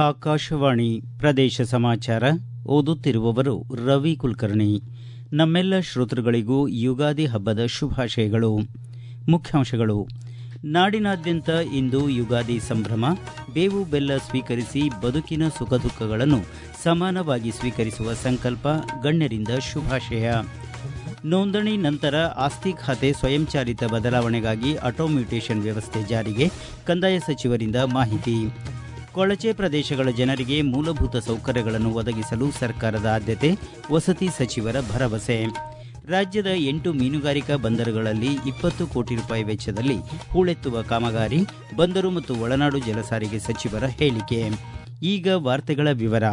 ಆಕಾಶವಾಣಿ ಪ್ರದೇಶ ಸಮಾಚಾರ ಓದುತ್ತಿರುವವರು ರವಿ ಕುಲಕರ್ಣಿ ನಮ್ಮೆಲ್ಲ ಶ್ರೋತೃಗಳಿಗೂ ಯುಗಾದಿ ಹಬ್ಬದ ಶುಭಾಶಯಗಳು ಮುಖ್ಯಾಂಶಗಳು ನಾಡಿನಾದ್ಯಂತ ಇಂದು ಯುಗಾದಿ ಸಂಭ್ರಮ ಬೇವು ಬೆಲ್ಲ ಸ್ವೀಕರಿಸಿ ಬದುಕಿನ ಸುಖ ದುಃಖಗಳನ್ನು ಸಮಾನವಾಗಿ ಸ್ವೀಕರಿಸುವ ಸಂಕಲ್ಪ ಗಣ್ಯರಿಂದ ಶುಭಾಶಯ ನೋಂದಣಿ ನಂತರ ಆಸ್ತಿ ಖಾತೆ ಸ್ವಯಂಚಾಲಿತ ಬದಲಾವಣೆಗಾಗಿ ಆಟೋಮ್ಯೂಟೇಷನ್ ವ್ಯವಸ್ಥೆ ಜಾರಿಗೆ ಕಂದಾಯ ಸಚಿವರಿಂದ ಮಾಹಿತಿ ಕೊಳಚೆ ಪ್ರದೇಶಗಳ ಜನರಿಗೆ ಮೂಲಭೂತ ಸೌಕರ್ಯಗಳನ್ನು ಒದಗಿಸಲು ಸರ್ಕಾರದ ಆದ್ಯತೆ ವಸತಿ ಸಚಿವರ ಭರವಸೆ ರಾಜ್ಯದ ಎಂಟು ಮೀನುಗಾರಿಕಾ ಬಂದರುಗಳಲ್ಲಿ ಇಪ್ಪತ್ತು ಕೋಟಿ ರೂಪಾಯಿ ವೆಚ್ಚದಲ್ಲಿ ಹೂಳೆತ್ತುವ ಕಾಮಗಾರಿ ಬಂದರು ಮತ್ತು ಒಳನಾಡು ಜಲಸಾರಿಗೆ ಸಚಿವರ ಹೇಳಿಕೆ ಈಗ ವಾರ್ತೆಗಳ ವಿವರ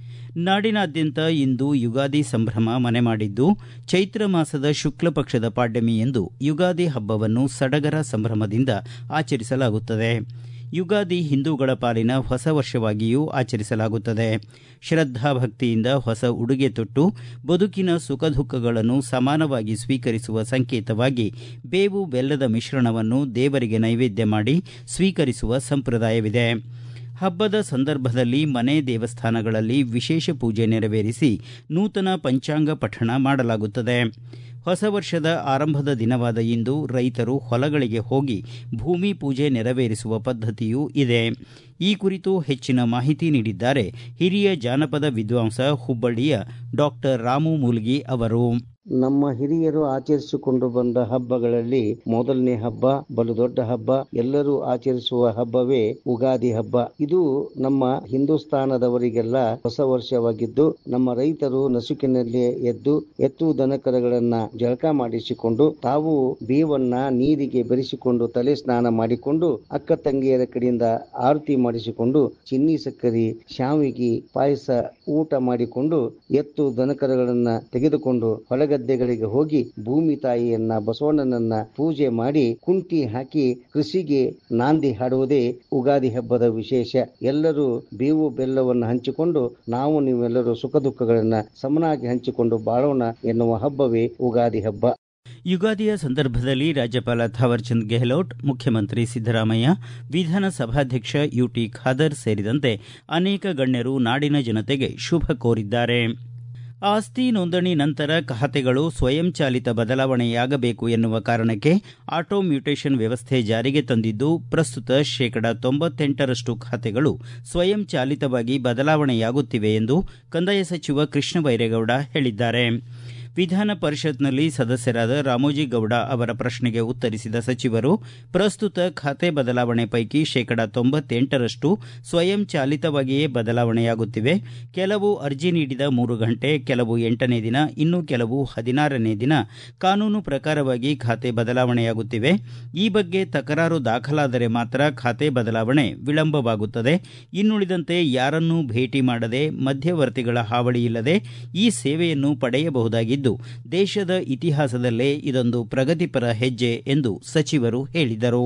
ನಾಡಿನಾದ್ಯಂತ ಇಂದು ಯುಗಾದಿ ಸಂಭ್ರಮ ಮನೆ ಮಾಡಿದ್ದು ಚೈತ್ರ ಮಾಸದ ಶುಕ್ಲ ಪಕ್ಷದ ಪಾಡ್ಯಮಿ ಎಂದು ಯುಗಾದಿ ಹಬ್ಬವನ್ನು ಸಡಗರ ಸಂಭ್ರಮದಿಂದ ಆಚರಿಸಲಾಗುತ್ತದೆ ಯುಗಾದಿ ಹಿಂದೂಗಳ ಪಾಲಿನ ಹೊಸ ವರ್ಷವಾಗಿಯೂ ಆಚರಿಸಲಾಗುತ್ತದೆ ಶ್ರದ್ಧಾಭಕ್ತಿಯಿಂದ ಹೊಸ ಉಡುಗೆ ತೊಟ್ಟು ಬದುಕಿನ ಸುಖ ದುಃಖಗಳನ್ನು ಸಮಾನವಾಗಿ ಸ್ವೀಕರಿಸುವ ಸಂಕೇತವಾಗಿ ಬೇವು ಬೆಲ್ಲದ ಮಿಶ್ರಣವನ್ನು ದೇವರಿಗೆ ನೈವೇದ್ಯ ಮಾಡಿ ಸ್ವೀಕರಿಸುವ ಸಂಪ್ರದಾಯವಿದೆ ಹಬ್ಬದ ಸಂದರ್ಭದಲ್ಲಿ ಮನೆ ದೇವಸ್ಥಾನಗಳಲ್ಲಿ ವಿಶೇಷ ಪೂಜೆ ನೆರವೇರಿಸಿ ನೂತನ ಪಂಚಾಂಗ ಪಠಣ ಮಾಡಲಾಗುತ್ತದೆ ಹೊಸ ವರ್ಷದ ಆರಂಭದ ದಿನವಾದ ಇಂದು ರೈತರು ಹೊಲಗಳಿಗೆ ಹೋಗಿ ಭೂಮಿ ಪೂಜೆ ನೆರವೇರಿಸುವ ಪದ್ಧತಿಯೂ ಇದೆ ಈ ಕುರಿತು ಹೆಚ್ಚಿನ ಮಾಹಿತಿ ನೀಡಿದ್ದಾರೆ ಹಿರಿಯ ಜಾನಪದ ವಿದ್ವಾಂಸ ಹುಬ್ಬಳ್ಳಿಯ ಡಾಕ್ಟರ್ ರಾಮು ಮೂಲ್ಗಿ ಅವರು ನಮ್ಮ ಹಿರಿಯರು ಆಚರಿಸಿಕೊಂಡು ಬಂದ ಹಬ್ಬಗಳಲ್ಲಿ ಮೊದಲನೇ ಹಬ್ಬ ಬಲು ದೊಡ್ಡ ಹಬ್ಬ ಎಲ್ಲರೂ ಆಚರಿಸುವ ಹಬ್ಬವೇ ಉಗಾದಿ ಹಬ್ಬ ಇದು ನಮ್ಮ ಹಿಂದೂಸ್ತಾನದವರಿಗೆಲ್ಲ ಹೊಸ ವರ್ಷವಾಗಿದ್ದು ನಮ್ಮ ರೈತರು ನಸುಕಿನಲ್ಲಿ ಎದ್ದು ಎತ್ತು ದನಕರಗಳನ್ನ ಜಳಕ ಮಾಡಿಸಿಕೊಂಡು ತಾವು ಬೇವನ್ನ ನೀರಿಗೆ ಬೆರೆಸಿಕೊಂಡು ತಲೆ ಸ್ನಾನ ಮಾಡಿಕೊಂಡು ಅಕ್ಕ ತಂಗಿಯರ ಕಡೆಯಿಂದ ಆರತಿ ಮಾಡಿಸಿಕೊಂಡು ಚಿನ್ನಿ ಸಕ್ಕರೆ ಶಾವಿಗೆ ಪಾಯಸ ಊಟ ಮಾಡಿಕೊಂಡು ಎತ್ತು ದನಕರಗಳನ್ನ ತೆಗೆದುಕೊಂಡು ಹೊಲಗ ಗದ್ದೆಗಳಿಗೆ ಹೋಗಿ ಭೂಮಿ ತಾಯಿಯನ್ನ ಬಸವಣ್ಣನನ್ನ ಪೂಜೆ ಮಾಡಿ ಕುಂಟಿ ಹಾಕಿ ಕೃಷಿಗೆ ನಾಂದಿ ಹಾಡುವುದೇ ಉಗಾದಿ ಹಬ್ಬದ ವಿಶೇಷ ಎಲ್ಲರೂ ಬೇವು ಬೆಲ್ಲವನ್ನು ಹಂಚಿಕೊಂಡು ನಾವು ನೀವೆಲ್ಲರೂ ಸುಖ ದುಃಖಗಳನ್ನ ಸಮನಾಗಿ ಹಂಚಿಕೊಂಡು ಬಾಳೋಣ ಎನ್ನುವ ಹಬ್ಬವೇ ಉಗಾದಿ ಹಬ್ಬ ಯುಗಾದಿಯ ಸಂದರ್ಭದಲ್ಲಿ ರಾಜ್ಯಪಾಲ ಥಾವರ್ಚಂದ್ ಗೆಹ್ಲೋಟ್ ಮುಖ್ಯಮಂತ್ರಿ ಸಿದ್ದರಾಮಯ್ಯ ವಿಧಾನಸಭಾಧ್ಯಕ್ಷ ಯುಟಿ ಖಾದರ್ ಸೇರಿದಂತೆ ಅನೇಕ ಗಣ್ಯರು ನಾಡಿನ ಜನತೆಗೆ ಶುಭ ಕೋರಿದ್ದಾರೆ ಆಸ್ತಿ ನೋಂದಣಿ ನಂತರ ಖಾತೆಗಳು ಸ್ವಯಂಚಾಲಿತ ಬದಲಾವಣೆಯಾಗಬೇಕು ಎನ್ನುವ ಕಾರಣಕ್ಕೆ ಆಟೋ ಮ್ಯೂಟೇಷನ್ ವ್ಯವಸ್ಥೆ ಜಾರಿಗೆ ತಂದಿದ್ದು ಪ್ರಸ್ತುತ ಶೇಕಡಾ ತೊಂಬತ್ತೆಂಟರಷ್ಟು ಖಾತೆಗಳು ಸ್ವಯಂಚಾಲಿತವಾಗಿ ಬದಲಾವಣೆಯಾಗುತ್ತಿವೆ ಎಂದು ಕಂದಾಯ ಸಚಿವ ಕೃಷ್ಣ ಬೈರೇಗೌಡ ಹೇಳಿದ್ದಾರೆ ವಿಧಾನ ಪರಿಷತ್ನಲ್ಲಿ ಸದಸ್ಯರಾದ ರಾಮೋಜಿ ಗೌಡ ಅವರ ಪ್ರಶ್ನೆಗೆ ಉತ್ತರಿಸಿದ ಸಚಿವರು ಪ್ರಸ್ತುತ ಖಾತೆ ಬದಲಾವಣೆ ಪೈಕಿ ಶೇಕಡಾ ತೊಂಬತ್ತೆಂಟರಷ್ಟು ಸ್ವಯಂಚಾಲಿತವಾಗಿಯೇ ಬದಲಾವಣೆಯಾಗುತ್ತಿವೆ ಕೆಲವು ಅರ್ಜಿ ನೀಡಿದ ಮೂರು ಗಂಟೆ ಕೆಲವು ಎಂಟನೇ ದಿನ ಇನ್ನು ಕೆಲವು ಹದಿನಾರನೇ ದಿನ ಕಾನೂನು ಪ್ರಕಾರವಾಗಿ ಖಾತೆ ಬದಲಾವಣೆಯಾಗುತ್ತಿವೆ ಈ ಬಗ್ಗೆ ತಕರಾರು ದಾಖಲಾದರೆ ಮಾತ್ರ ಖಾತೆ ಬದಲಾವಣೆ ವಿಳಂಬವಾಗುತ್ತದೆ ಇನ್ನುಳಿದಂತೆ ಯಾರನ್ನೂ ಭೇಟಿ ಮಾಡದೆ ಮಧ್ಯವರ್ತಿಗಳ ಹಾವಳಿ ಇಲ್ಲದೆ ಈ ಸೇವೆಯನ್ನು ಪಡೆಯಬಹುದಾಗಿದ್ದು ದೇಶದ ಇತಿಹಾಸದಲ್ಲೇ ಇದೊಂದು ಪ್ರಗತಿಪರ ಹೆಜ್ಜೆ ಎಂದು ಸಚಿವರು ಹೇಳಿದರು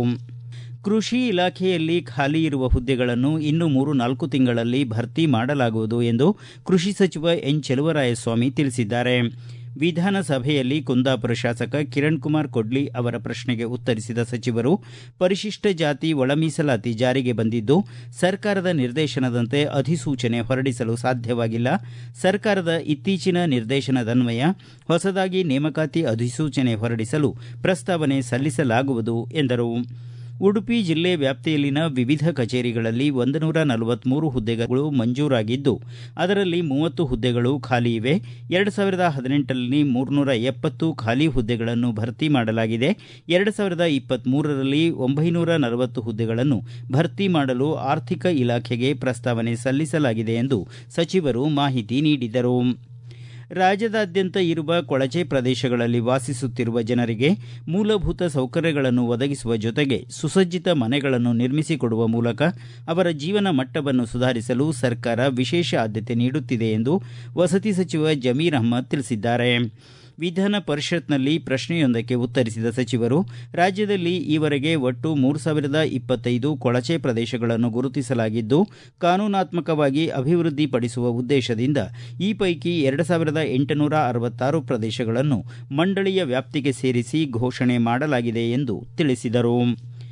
ಕೃಷಿ ಇಲಾಖೆಯಲ್ಲಿ ಖಾಲಿ ಇರುವ ಹುದ್ದೆಗಳನ್ನು ಇನ್ನು ಮೂರು ನಾಲ್ಕು ತಿಂಗಳಲ್ಲಿ ಭರ್ತಿ ಮಾಡಲಾಗುವುದು ಎಂದು ಕೃಷಿ ಸಚಿವ ಎನ್ ಚೆಲುವರಾಯಸ್ವಾಮಿ ತಿಳಿಸಿದ್ದಾರೆ ವಿಧಾನಸಭೆಯಲ್ಲಿ ಕುಂದಾಪುರ ಶಾಸಕ ಕಿರಣ್ ಕುಮಾರ್ ಕೊಡ್ಲಿ ಅವರ ಪ್ರಶ್ನೆಗೆ ಉತ್ತರಿಸಿದ ಸಚಿವರು ಪರಿಶಿಷ್ಟ ಜಾತಿ ಒಳ ಮೀಸಲಾತಿ ಜಾರಿಗೆ ಬಂದಿದ್ದು ಸರ್ಕಾರದ ನಿರ್ದೇಶನದಂತೆ ಅಧಿಸೂಚನೆ ಹೊರಡಿಸಲು ಸಾಧ್ಯವಾಗಿಲ್ಲ ಸರ್ಕಾರದ ಇತ್ತೀಚಿನ ನಿರ್ದೇಶನದನ್ವಯ ಹೊಸದಾಗಿ ನೇಮಕಾತಿ ಅಧಿಸೂಚನೆ ಹೊರಡಿಸಲು ಪ್ರಸ್ತಾವನೆ ಸಲ್ಲಿಸಲಾಗುವುದು ಎಂದರು ಉಡುಪಿ ಜಿಲ್ಲೆ ವ್ಯಾಪ್ತಿಯಲ್ಲಿನ ವಿವಿಧ ಕಚೇರಿಗಳಲ್ಲಿ ಒಂದು ನೂರ ನಲವತ್ಮೂರು ಹುದ್ದೆಗಳು ಮಂಜೂರಾಗಿದ್ದು ಅದರಲ್ಲಿ ಮೂವತ್ತು ಹುದ್ದೆಗಳು ಖಾಲಿ ಇವೆ ಎರಡು ಸಾವಿರದ ಹದಿನೆಂಟರಲ್ಲಿ ಮೂರ್ನೂರ ಎಪ್ಪತ್ತು ಖಾಲಿ ಹುದ್ದೆಗಳನ್ನು ಭರ್ತಿ ಮಾಡಲಾಗಿದೆ ಎರಡು ಸಾವಿರದ ಇಪ್ಪತ್ಮೂರರಲ್ಲಿ ಒಂಬೈನೂರ ನಲವತ್ತು ಹುದ್ದೆಗಳನ್ನು ಭರ್ತಿ ಮಾಡಲು ಆರ್ಥಿಕ ಇಲಾಖೆಗೆ ಪ್ರಸ್ತಾವನೆ ಸಲ್ಲಿಸಲಾಗಿದೆ ಎಂದು ಸಚಿವರು ಮಾಹಿತಿ ನೀಡಿದರು ರಾಜ್ಯದಾದ್ಯಂತ ಇರುವ ಕೊಳಚೆ ಪ್ರದೇಶಗಳಲ್ಲಿ ವಾಸಿಸುತ್ತಿರುವ ಜನರಿಗೆ ಮೂಲಭೂತ ಸೌಕರ್ಯಗಳನ್ನು ಒದಗಿಸುವ ಜೊತೆಗೆ ಸುಸಜ್ಜಿತ ಮನೆಗಳನ್ನು ನಿರ್ಮಿಸಿಕೊಡುವ ಮೂಲಕ ಅವರ ಜೀವನ ಮಟ್ಟವನ್ನು ಸುಧಾರಿಸಲು ಸರ್ಕಾರ ವಿಶೇಷ ಆದ್ಯತೆ ನೀಡುತ್ತಿದೆ ಎಂದು ವಸತಿ ಸಚಿವ ಜಮೀರ್ ಅಹ್ಮದ್ ತಿಳಿಸಿದ್ದಾರೆ ವಿಧಾನ ಪರಿಷತ್ನಲ್ಲಿ ಪ್ರಶ್ನೆಯೊಂದಕ್ಕೆ ಉತ್ತರಿಸಿದ ಸಚಿವರು ರಾಜ್ಯದಲ್ಲಿ ಈವರೆಗೆ ಒಟ್ಟು ಮೂರು ಸಾವಿರದ ಇಪ್ಪತ್ತೈದು ಕೊಳಚೆ ಪ್ರದೇಶಗಳನ್ನು ಗುರುತಿಸಲಾಗಿದ್ದು ಕಾನೂನಾತ್ಮಕವಾಗಿ ಅಭಿವೃದ್ಧಿಪಡಿಸುವ ಉದ್ದೇಶದಿಂದ ಈ ಪೈಕಿ ಎರಡು ಸಾವಿರದ ಎಂಟುನೂರ ಅರವತ್ತಾರು ಪ್ರದೇಶಗಳನ್ನು ಮಂಡಳಿಯ ವ್ಯಾಪ್ತಿಗೆ ಸೇರಿಸಿ ಘೋಷಣೆ ಮಾಡಲಾಗಿದೆ ಎಂದು ತಿಳಿಸಿದರು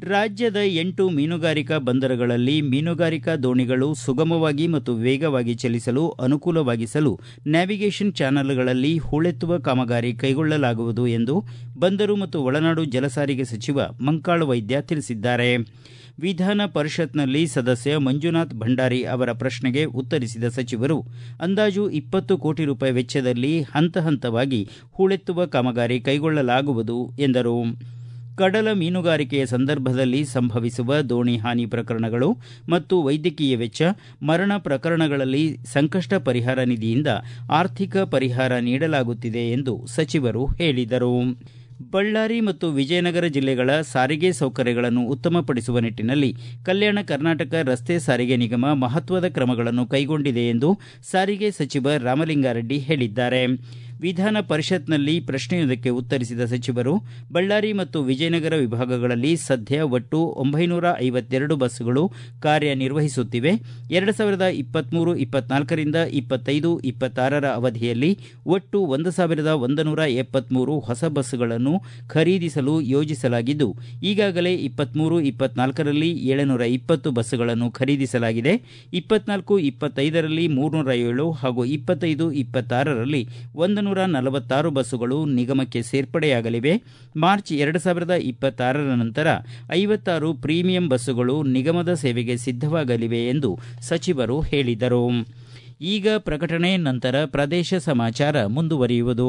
ರಾಜ್ಯದ ಎಂಟು ಮೀನುಗಾರಿಕಾ ಬಂದರುಗಳಲ್ಲಿ ಮೀನುಗಾರಿಕಾ ದೋಣಿಗಳು ಸುಗಮವಾಗಿ ಮತ್ತು ವೇಗವಾಗಿ ಚಲಿಸಲು ಅನುಕೂಲವಾಗಿಸಲು ನ್ಯಾವಿಗೇಷನ್ ಚಾನೆಲ್ಗಳಲ್ಲಿ ಹೂಳೆತ್ತುವ ಕಾಮಗಾರಿ ಕೈಗೊಳ್ಳಲಾಗುವುದು ಎಂದು ಬಂದರು ಮತ್ತು ಒಳನಾಡು ಜಲಸಾರಿಗೆ ಸಚಿವ ಮಂಕಾಳ ವೈದ್ಯ ತಿಳಿಸಿದ್ದಾರೆ ವಿಧಾನ ಪರಿಷತ್ನಲ್ಲಿ ಸದಸ್ಯ ಮಂಜುನಾಥ್ ಭಂಡಾರಿ ಅವರ ಪ್ರಶ್ನೆಗೆ ಉತ್ತರಿಸಿದ ಸಚಿವರು ಅಂದಾಜು ಇಪ್ಪತ್ತು ಕೋಟಿ ರೂಪಾಯಿ ವೆಚ್ಚದಲ್ಲಿ ಹಂತ ಹಂತವಾಗಿ ಹೂಳೆತ್ತುವ ಕಾಮಗಾರಿ ಕೈಗೊಳ್ಳಲಾಗುವುದು ಎಂದರು ಕಡಲ ಮೀನುಗಾರಿಕೆಯ ಸಂದರ್ಭದಲ್ಲಿ ಸಂಭವಿಸುವ ದೋಣಿ ಹಾನಿ ಪ್ರಕರಣಗಳು ಮತ್ತು ವೈದ್ಯಕೀಯ ವೆಚ್ಚ ಮರಣ ಪ್ರಕರಣಗಳಲ್ಲಿ ಸಂಕಷ್ಟ ಪರಿಹಾರ ನಿಧಿಯಿಂದ ಆರ್ಥಿಕ ಪರಿಹಾರ ನೀಡಲಾಗುತ್ತಿದೆ ಎಂದು ಸಚಿವರು ಹೇಳಿದರು ಬಳ್ಳಾರಿ ಮತ್ತು ವಿಜಯನಗರ ಜಿಲ್ಲೆಗಳ ಸಾರಿಗೆ ಸೌಕರ್ಯಗಳನ್ನು ಉತ್ತಮಪಡಿಸುವ ನಿಟ್ಟಿನಲ್ಲಿ ಕಲ್ಯಾಣ ಕರ್ನಾಟಕ ರಸ್ತೆ ಸಾರಿಗೆ ನಿಗಮ ಮಹತ್ವದ ಕ್ರಮಗಳನ್ನು ಕೈಗೊಂಡಿದೆ ಎಂದು ಸಾರಿಗೆ ಸಚಿವ ರಾಮಲಿಂಗಾರೆಡ್ಡಿ ಹೇಳಿದ್ದಾರೆ ವಿಧಾನ ಪರಿಷತ್ನಲ್ಲಿ ಪ್ರಶ್ನೆಯೊಂದಕ್ಕೆ ಉತ್ತರಿಸಿದ ಸಚಿವರು ಬಳ್ಳಾರಿ ಮತ್ತು ವಿಜಯನಗರ ವಿಭಾಗಗಳಲ್ಲಿ ಸದ್ಯ ಒಟ್ಟು ಒಂಬೈನೂರ ಐವತ್ತೆರಡು ಬಸ್ಸುಗಳು ಕಾರ್ಯನಿರ್ವಹಿಸುತ್ತಿವೆ ಎರಡು ಸಾವಿರದ ಇಪ್ಪತ್ಮೂರು ಇಪ್ಪತ್ನಾಲ್ಕರಿಂದ ಇಪ್ಪತ್ತೈದು ಇಪ್ಪತ್ತಾರರ ಅವಧಿಯಲ್ಲಿ ಒಟ್ಟು ಒಂದು ಸಾವಿರದ ಒಂದು ನೂರ ಎಪ್ಪತ್ಮೂರು ಹೊಸ ಬಸ್ಸುಗಳನ್ನು ಖರೀದಿಸಲು ಯೋಜಿಸಲಾಗಿದ್ದು ಈಗಾಗಲೇ ಇಪ್ಪತ್ಮೂರು ಇಪ್ಪತ್ನಾಲ್ಕರಲ್ಲಿ ಏಳುನೂರ ಇಪ್ಪತ್ತು ಬಸ್ಸುಗಳನ್ನು ಖರೀದಿಸಲಾಗಿದೆ ಇಪ್ಪತ್ನಾಲ್ಕು ಇಪ್ಪತ್ತೈದರಲ್ಲಿ ಮೂರ್ನೂರ ಏಳು ಹಾಗೂ ಇಪ್ಪತ್ತೈದು ಇಪ್ಪತ್ತಾರರಲ್ಲಿ ಒಂದು ನೂರ ನಲವತ್ತಾರು ಬಸ್ಸುಗಳು ನಿಗಮಕ್ಕೆ ಸೇರ್ಪಡೆಯಾಗಲಿವೆ ಮಾರ್ಚ್ ಎರಡು ಸಾವಿರದ ಇಪ್ಪತ್ತಾರರ ನಂತರ ಐವತ್ತಾರು ಪ್ರೀಮಿಯಂ ಬಸ್ಸುಗಳು ನಿಗಮದ ಸೇವೆಗೆ ಸಿದ್ಧವಾಗಲಿವೆ ಎಂದು ಸಚಿವರು ಹೇಳಿದರು ಈಗ ಪ್ರಕಟಣೆ ನಂತರ ಪ್ರದೇಶ ಸಮಾಚಾರ ಮುಂದುವರಿಯುವುದು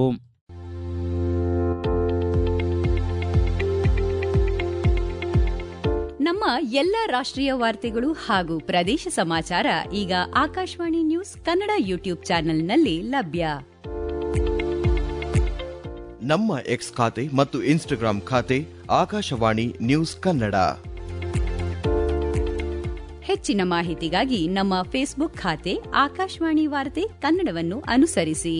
ನಮ್ಮ ಎಲ್ಲ ರಾಷ್ಟ್ರೀಯ ವಾರ್ತೆಗಳು ಹಾಗೂ ಪ್ರದೇಶ ಸಮಾಚಾರ ಈಗ ಆಕಾಶವಾಣಿ ನ್ಯೂಸ್ ಕನ್ನಡ ಯೂಟ್ಯೂಬ್ ಚಾನೆಲ್ನಲ್ಲಿ ಲಭ್ಯ ನಮ್ಮ ಎಕ್ಸ್ ಖಾತೆ ಮತ್ತು ಇನ್ಸ್ಟಾಗ್ರಾಂ ಖಾತೆ ಆಕಾಶವಾಣಿ ನ್ಯೂಸ್ ಕನ್ನಡ ಹೆಚ್ಚಿನ ಮಾಹಿತಿಗಾಗಿ ನಮ್ಮ ಫೇಸ್ಬುಕ್ ಖಾತೆ ಆಕಾಶವಾಣಿ ವಾರ್ತೆ ಕನ್ನಡವನ್ನು ಅನುಸರಿಸಿ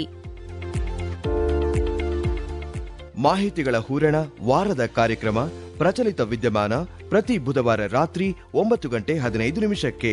ಮಾಹಿತಿಗಳ ಹೂರಣ ವಾರದ ಕಾರ್ಯಕ್ರಮ ಪ್ರಚಲಿತ ವಿದ್ಯಮಾನ ಪ್ರತಿ ಬುಧವಾರ ರಾತ್ರಿ ಒಂಬತ್ತು ಗಂಟೆ ಹದಿನೈದು ನಿಮಿಷಕ್ಕೆ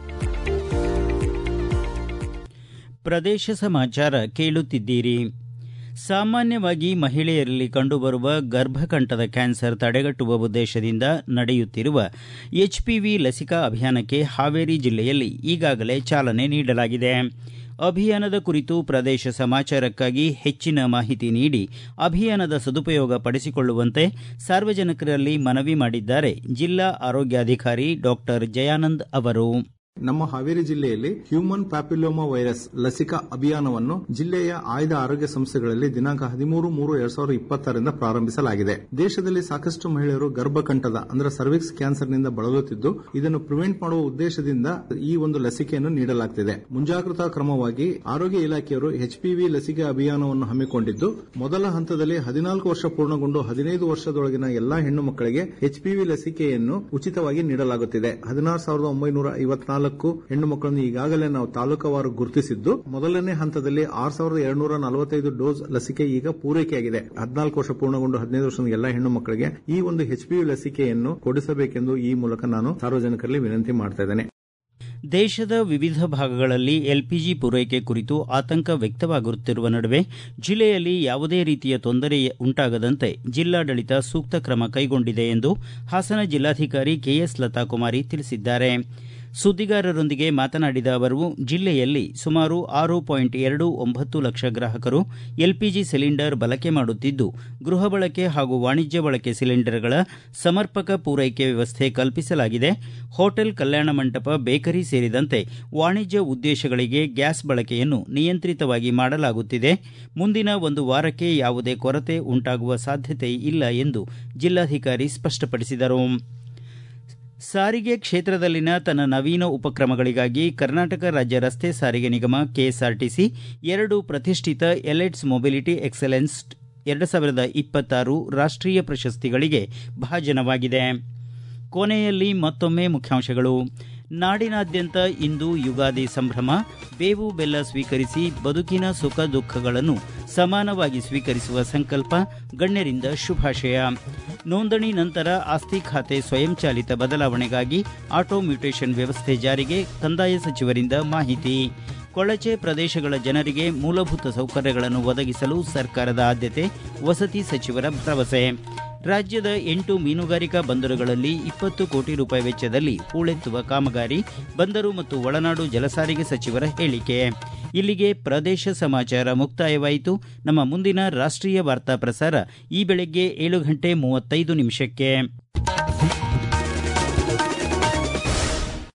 ಪ್ರದೇಶ ಸಮಾಚಾರ ಕೇಳುತ್ತಿದ್ದೀರಿ ಸಾಮಾನ್ಯವಾಗಿ ಮಹಿಳೆಯರಲ್ಲಿ ಕಂಡುಬರುವ ಗರ್ಭಕಂಠದ ಕ್ಯಾನ್ಸರ್ ತಡೆಗಟ್ಟುವ ಉದ್ದೇಶದಿಂದ ನಡೆಯುತ್ತಿರುವ ಎಚ್ಪಿವಿ ಲಸಿಕಾ ಅಭಿಯಾನಕ್ಕೆ ಹಾವೇರಿ ಜಿಲ್ಲೆಯಲ್ಲಿ ಈಗಾಗಲೇ ಚಾಲನೆ ನೀಡಲಾಗಿದೆ ಅಭಿಯಾನದ ಕುರಿತು ಪ್ರದೇಶ ಸಮಾಚಾರಕ್ಕಾಗಿ ಹೆಚ್ಚಿನ ಮಾಹಿತಿ ನೀಡಿ ಅಭಿಯಾನದ ಸದುಪಯೋಗ ಪಡಿಸಿಕೊಳ್ಳುವಂತೆ ಸಾರ್ವಜನಿಕರಲ್ಲಿ ಮನವಿ ಮಾಡಿದ್ದಾರೆ ಜಿಲ್ಲಾ ಆರೋಗ್ಯಾಧಿಕಾರಿ ಡಾಕ್ಟರ್ ಜಯಾನಂದ್ ಅವರು ನಮ್ಮ ಹಾವೇರಿ ಜಿಲ್ಲೆಯಲ್ಲಿ ಹ್ಯೂಮನ್ ಪ್ಯಾಪಿಲೋಮಾ ವೈರಸ್ ಲಸಿಕಾ ಅಭಿಯಾನವನ್ನು ಜಿಲ್ಲೆಯ ಆಯ್ದ ಆರೋಗ್ಯ ಸಂಸ್ಥೆಗಳಲ್ಲಿ ದಿನಾಂಕ ಹದಿಮೂರು ಮೂರು ಎರಡ್ ಸಾವಿರದ ಇಪ್ಪತ್ತರಿಂದ ಪ್ರಾರಂಭಿಸಲಾಗಿದೆ ದೇಶದಲ್ಲಿ ಸಾಕಷ್ಟು ಮಹಿಳೆಯರು ಗರ್ಭಕಂಠದ ಅಂದ್ರೆ ಸರ್ವಿಕ್ಸ್ ಕ್ಯಾನ್ಸರ್ನಿಂದ ಬಳಲುತ್ತಿದ್ದು ಇದನ್ನು ಪ್ರಿವೆಂಟ್ ಮಾಡುವ ಉದ್ದೇಶದಿಂದ ಈ ಒಂದು ಲಸಿಕೆಯನ್ನು ನೀಡಲಾಗುತ್ತಿದೆ ಮುಂಜಾಗ್ರತಾ ಕ್ರಮವಾಗಿ ಆರೋಗ್ಯ ಇಲಾಖೆಯವರು ಎಚ್ಪಿವಿ ಲಸಿಕೆ ಅಭಿಯಾನವನ್ನು ಹಮ್ಮಿಕೊಂಡಿದ್ದು ಮೊದಲ ಹಂತದಲ್ಲಿ ಹದಿನಾಲ್ಕು ವರ್ಷ ಪೂರ್ಣಗೊಂಡು ಹದಿನೈದು ವರ್ಷದೊಳಗಿನ ಎಲ್ಲಾ ಹೆಣ್ಣು ಮಕ್ಕಳಿಗೆ ಎಚ್ಪಿವಿ ಲಸಿಕೆಯನ್ನು ಉಚಿತವಾಗಿ ನೀಡಲಾಗುತ್ತಿದೆ ಹದಿನಾರು ಸಾವಿರದ ಒಂಬೈನೂರ ಐವತ್ನಾಲ್ಕು ಹೆಣ್ಣು ಮಕ್ಕಳನ್ನು ಈಗಾಗಲೇ ನಾವು ತಾಲೂಕವಾರು ಗುರುತಿಸಿದ್ದು ಮೊದಲನೇ ಹಂತದಲ್ಲಿ ಆರು ಸಾವಿರದ ಎರಡ್ನೂರ ನಲವತ್ತೈದು ಡೋಸ್ ಲಸಿಕೆ ಈಗ ಪೂರೈಕೆಯಾಗಿದೆ ಹದಿನಾಲ್ಕು ವರ್ಷ ಪೂರ್ಣಗೊಂಡು ಹದಿನೈದು ವರ್ಷದ ಎಲ್ಲಾ ಹೆಣ್ಣು ಮಕ್ಕಳಿಗೆ ಈ ಒಂದು ಎಚ್ಪಿವಿ ಲಸಿಕೆಯನ್ನು ಕೊಡಿಸಬೇಕೆಂದು ಈ ಮೂಲಕ ನಾನು ಸಾರ್ವಜನಿಕರಲ್ಲಿ ವಿನಂತಿ ಮಾಡ್ತಾ ಇದ್ದೇನೆ ದೇಶದ ವಿವಿಧ ಭಾಗಗಳಲ್ಲಿ ಎಲ್ಪಿಜಿ ಪೂರೈಕೆ ಕುರಿತು ಆತಂಕ ವ್ಯಕ್ತವಾಗುತ್ತಿರುವ ನಡುವೆ ಜಿಲ್ಲೆಯಲ್ಲಿ ಯಾವುದೇ ರೀತಿಯ ತೊಂದರೆ ಉಂಟಾಗದಂತೆ ಜಿಲ್ಲಾಡಳಿತ ಸೂಕ್ತ ಕ್ರಮ ಕೈಗೊಂಡಿದೆ ಎಂದು ಹಾಸನ ಜಿಲ್ಲಾಧಿಕಾರಿ ಕೆಎಸ್ ಲತಾಕುಮಾರಿ ತಿಳಿಸಿದ್ದಾರೆ ಸುದ್ದಿಗಾರರೊಂದಿಗೆ ಮಾತನಾಡಿದ ಅವರು ಜಿಲ್ಲೆಯಲ್ಲಿ ಸುಮಾರು ಆರು ಪಾಯಿಂಟ್ ಎರಡು ಒಂಬತ್ತು ಲಕ್ಷ ಗ್ರಾಹಕರು ಎಲ್ಪಿಜಿ ಸಿಲಿಂಡರ್ ಬಳಕೆ ಮಾಡುತ್ತಿದ್ದು ಗೃಹ ಬಳಕೆ ಹಾಗೂ ವಾಣಿಜ್ಯ ಬಳಕೆ ಸಿಲಿಂಡರ್ಗಳ ಸಮರ್ಪಕ ಪೂರೈಕೆ ವ್ಯವಸ್ಥೆ ಕಲ್ಪಿಸಲಾಗಿದೆ ಹೋಟೆಲ್ ಕಲ್ಯಾಣ ಮಂಟಪ ಬೇಕರಿ ಸೇರಿದಂತೆ ವಾಣಿಜ್ಯ ಉದ್ದೇಶಗಳಿಗೆ ಗ್ಯಾಸ್ ಬಳಕೆಯನ್ನು ನಿಯಂತ್ರಿತವಾಗಿ ಮಾಡಲಾಗುತ್ತಿದೆ ಮುಂದಿನ ಒಂದು ವಾರಕ್ಕೆ ಯಾವುದೇ ಕೊರತೆ ಉಂಟಾಗುವ ಸಾಧ್ಯತೆ ಇಲ್ಲ ಎಂದು ಜಿಲ್ಲಾಧಿಕಾರಿ ಸ್ಪಷ್ಟಪಡಿಸಿದರು ಸಾರಿಗೆ ಕ್ಷೇತ್ರದಲ್ಲಿನ ತನ್ನ ನವೀನ ಉಪಕ್ರಮಗಳಿಗಾಗಿ ಕರ್ನಾಟಕ ರಾಜ್ಯ ರಸ್ತೆ ಸಾರಿಗೆ ನಿಗಮ ಕೆಎಸ್ಆರ್ಟಿಸಿ ಎರಡು ಪ್ರತಿಷ್ಠಿತ ಎಲೆಟ್ಸ್ ಮೊಬಿಲಿಟಿ ಎಕ್ಸಲೆನ್ಸ್ ಎರಡು ಸಾವಿರದ ಇಪ್ಪತ್ತಾರು ರಾಷ್ಟೀಯ ಪ್ರಶಸ್ತಿಗಳಿಗೆ ಭಾಜನವಾಗಿದೆ ಕೊನೆಯಲ್ಲಿ ಮತ್ತೊಮ್ಮೆ ಮುಖ್ಯಾಂಶಗಳು ನಾಡಿನಾದ್ಯಂತ ಇಂದು ಯುಗಾದಿ ಸಂಭ್ರಮ ಬೇವು ಬೆಲ್ಲ ಸ್ವೀಕರಿಸಿ ಬದುಕಿನ ಸುಖ ದುಃಖಗಳನ್ನು ಸಮಾನವಾಗಿ ಸ್ವೀಕರಿಸುವ ಸಂಕಲ್ಪ ಗಣ್ಯರಿಂದ ಶುಭಾಶಯ ನೋಂದಣಿ ನಂತರ ಆಸ್ತಿ ಖಾತೆ ಸ್ವಯಂಚಾಲಿತ ಬದಲಾವಣೆಗಾಗಿ ಆಟೋ ಮ್ಯೂಟೇಷನ್ ವ್ಯವಸ್ಥೆ ಜಾರಿಗೆ ಕಂದಾಯ ಸಚಿವರಿಂದ ಮಾಹಿತಿ ಕೊಳಚೆ ಪ್ರದೇಶಗಳ ಜನರಿಗೆ ಮೂಲಭೂತ ಸೌಕರ್ಯಗಳನ್ನು ಒದಗಿಸಲು ಸರ್ಕಾರದ ಆದ್ಯತೆ ವಸತಿ ಸಚಿವರ ಭರವಸೆ ರಾಜ್ಯದ ಎಂಟು ಮೀನುಗಾರಿಕಾ ಬಂದರುಗಳಲ್ಲಿ ಇಪ್ಪತ್ತು ಕೋಟಿ ರೂಪಾಯಿ ವೆಚ್ಚದಲ್ಲಿ ಹೂಳೆತ್ತುವ ಕಾಮಗಾರಿ ಬಂದರು ಮತ್ತು ಒಳನಾಡು ಜಲಸಾರಿಗೆ ಸಚಿವರ ಹೇಳಿಕೆ ಇಲ್ಲಿಗೆ ಪ್ರದೇಶ ಸಮಾಚಾರ ಮುಕ್ತಾಯವಾಯಿತು ನಮ್ಮ ಮುಂದಿನ ರಾಷ್ಟ್ರೀಯ ವಾರ್ತಾ ಪ್ರಸಾರ ಈ ಬೆಳಗ್ಗೆ ಏಳು ಗಂಟೆ ಮೂವತ್ತೈದು ನಿಮಿಷಕ್ಕೆ